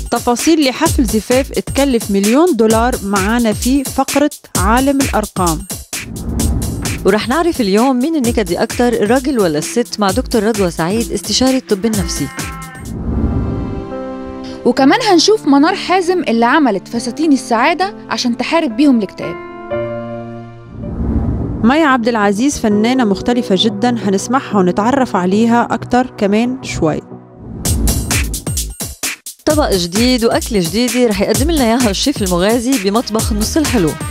تفاصيل لحفل زفاف تكلف مليون دولار معانا في فقرة عالم الأرقام ورح نعرف اليوم مين النكدي أكثر الراجل ولا الست مع دكتور رضوى سعيد استشاري الطب النفسي وكمان هنشوف منار حازم اللي عملت فساتين السعادة عشان تحارب بيهم الاكتئاب مايا عبد العزيز فنانة مختلفة جدا هنسمعها ونتعرف عليها أكتر كمان شوي طبق جديد وأكلة جديدة رح يقدم لنا إياها الشيف المغازي بمطبخ النص الحلو